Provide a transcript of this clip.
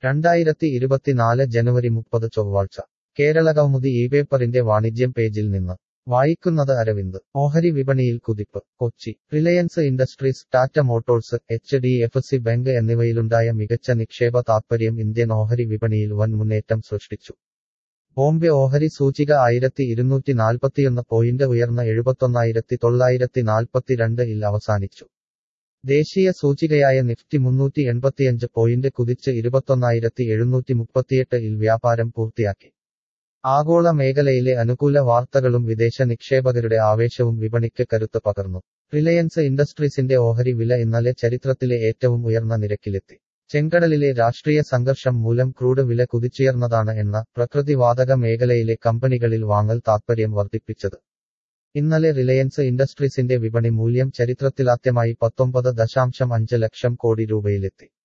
രണ്ടായിരത്തി ഇരുപത്തിനാല് ജനുവരി മുപ്പത് ചൊവ്വാഴ്ച കേരള കൗമുദി ഈ പേപ്പറിന്റെ വാണിജ്യം പേജിൽ നിന്ന് വായിക്കുന്നത് അരവിന്ദ് ഓഹരി വിപണിയിൽ കുതിപ്പ് Kochi Reliance Industries Tata Motors H D F C bank എന്നിവയിലുണ്ടായ മികച്ച നിക്ഷേപ താത്പര്യം ഇന്ത്യൻ ഓഹരി വിപണിയിൽ വൻ മുന്നേറ്റം സൃഷ്ടിച്ചു ബോംബെ ഓഹരി സൂചിക ആയിരത്തി ഇരുന്നൂറ്റി നാൽപ്പത്തിയൊന്ന് പോയിന്റ് ഉയർന്ന എഴുപത്തൊന്നായിരത്തി തൊള്ളായിരത്തി നാൽപ്പത്തിരണ്ട് ഇൽ അവസാനിച്ചു ദേശീയ സൂചികയായ നിഫ്റ്റി മുന്നൂറ്റി എൺപത്തിയഞ്ച് പോയിന്റ് കുതിച്ച് ഇരുപത്തൊന്നായിരത്തി എഴുന്നൂറ്റി മുപ്പത്തിയെട്ട് ഇൽ വ്യാപാരം പൂർത്തിയാക്കി ആഗോള മേഖലയിലെ അനുകൂല വാർത്തകളും വിദേശ നിക്ഷേപകരുടെ ആവേശവും വിപണിക്ക് കരുത്ത് പകർന്നു റിലയൻസ് ഇൻഡസ്ട്രീസിന്റെ ഓഹരി വില ഇന്നലെ ചരിത്രത്തിലെ ഏറ്റവും ഉയർന്ന നിരക്കിലെത്തി ചെങ്കടലിലെ രാഷ്ട്രീയ സംഘർഷം മൂലം ക്രൂഡ് വില കുതിച്ചുയർന്നതാണ് എന്ന പ്രകൃതിവാതക മേഖലയിലെ കമ്പനികളിൽ വാങ്ങൽ താത്പര്യം വർദ്ധിപ്പിച്ചത് ഇന്നലെ റിലയൻസ് ഇൻഡസ്ട്രീസിന്റെ വിപണി മൂല്യം ചരിത്രത്തിലാദ്യമായി പത്തൊമ്പത് ദശാംശം അഞ്ച് ലക്ഷം കോടി രൂപയിലെത്തി